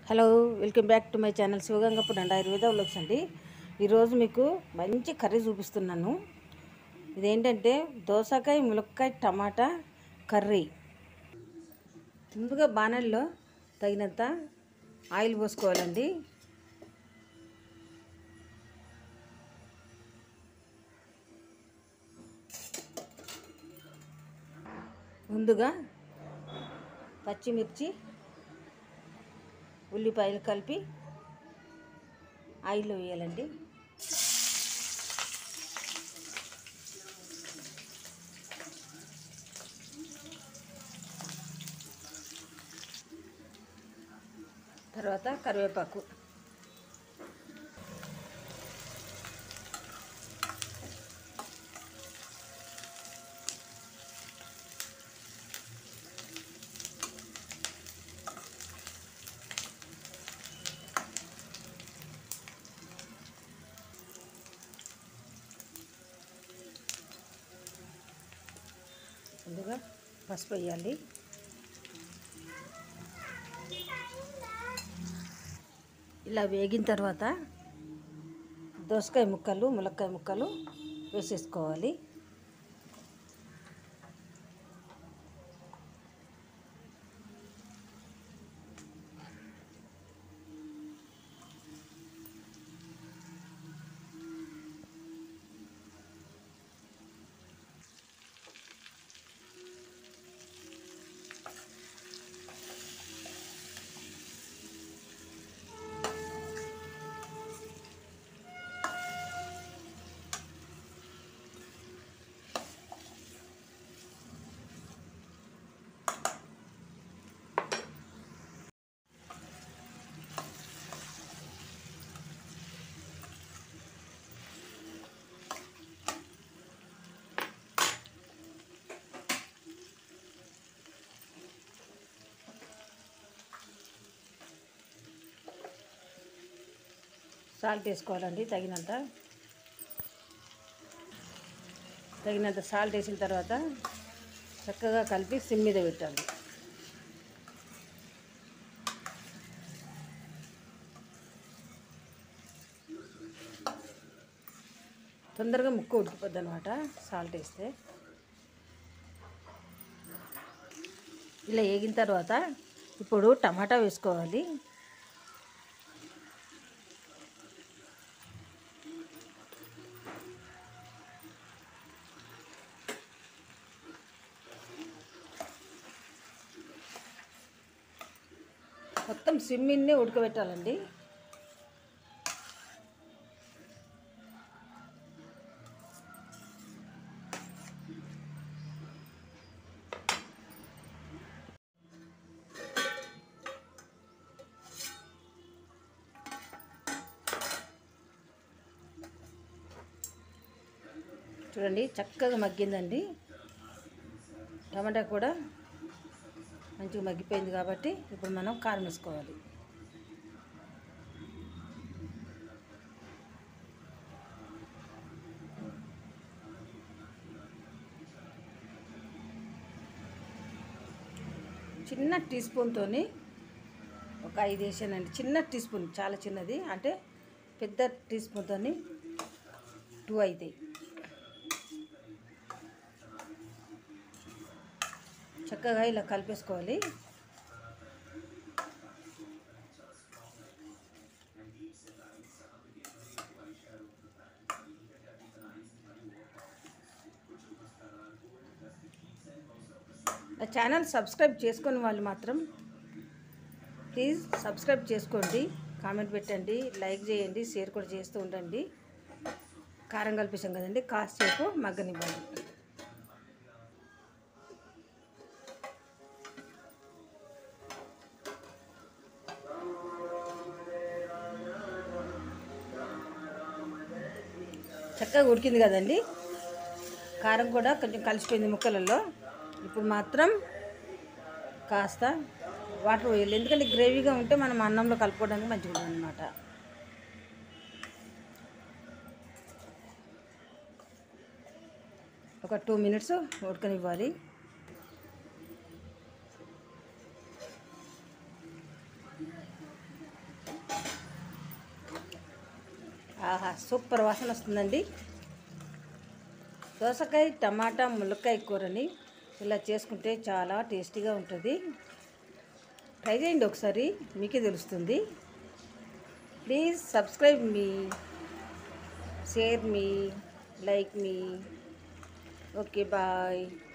hello welcome back to my channel శివగంగప్పుడు and Ayurveda vlogs అండి ఈరోజు మీకు మంచి కర్రీ చూపిస్తున్నాను ఇదేంటంటే దోసకాయ ములక్కాయ టమాటా కర్రీ ముందుగా బాణల్లో తగినంత ఆయిల్ పోసుకోవాలండి ముందుగా పచ్చిమిర్చి ఉల్లిపాయలు కలిపి ఆయిల్లో వేయాలండి తర్వాత కరివేపాకు ముందుగా పసుపు వేయాలి ఇలా వేగిన తర్వాత దోసకాయ ముక్కలు ములక్కాయ ముక్కలు వేసేసుకోవాలి సాల్ట్ వేసుకోవాలండి తగినంత తగినంత సాల్ట్ వేసిన తర్వాత చక్కగా కలిపి సిమ్ మీద పెట్టాలి తొందరగా ముక్క ఉడికిపోద్ది అనమాట సాల్ట్ వేస్తే ఇలా వేగిన తర్వాత ఇప్పుడు టమాటా వేసుకోవాలి మొత్తం సిమ్మిన్నే ఉడకబెట్టాలండి చూడండి చక్కగా మగ్గిందండి టమాటా కూడా మంచిగా మగ్గిపోయింది కాబట్టి ఇప్పుడు మనం కారం వేసుకోవాలి చిన్న టీ స్పూన్తో ఒక ఐదు వేసానండి చిన్న టీ స్పూన్ చాలా చిన్నది అంటే పెద్ద టీ స్పూన్తో టూ అవుతాయి చక్కగా ఇలా కలిపేసుకోవాలి నా ఛానల్ సబ్స్క్రైబ్ చేసుకుని వాళ్ళు మాత్రం ప్లీజ్ సబ్స్క్రైబ్ చేసుకోండి కామెంట్ పెట్టండి లైక్ చేయండి షేర్ కూడా చేస్తూ ఉండండి కారం కలిపేసాం కదండి కాసేపు మగ్గనివ్వండి చక్కగా ఉడికింది కదండి కారం కూడా కొంచెం కలిసిపోయింది ముక్కలలో ఇప్పుడు మాత్రం కాస్త వాటర్ వేయాలి ఎందుకంటే గ్రేవీగా ఉంటే మనం అన్నంలో కలుపుకోవడానికి మంచిగా ఉంటుంది అనమాట ఒక టూ మినిట్స్ ఉడకనివ్వాలి ఆహా సూపర్ వాసన వస్తుందండి దోసకాయ టమాటా ములక్కాయ కూరని ఇలా చేసుకుంటే చాలా టేస్టీగా ఉంటుంది ట్రై చేయండి ఒకసారి మీకే తెలుస్తుంది ప్లీజ్ సబ్స్క్రైబ్ మీ షేర్ మీ లైక్ మీ ఓకే బాయ్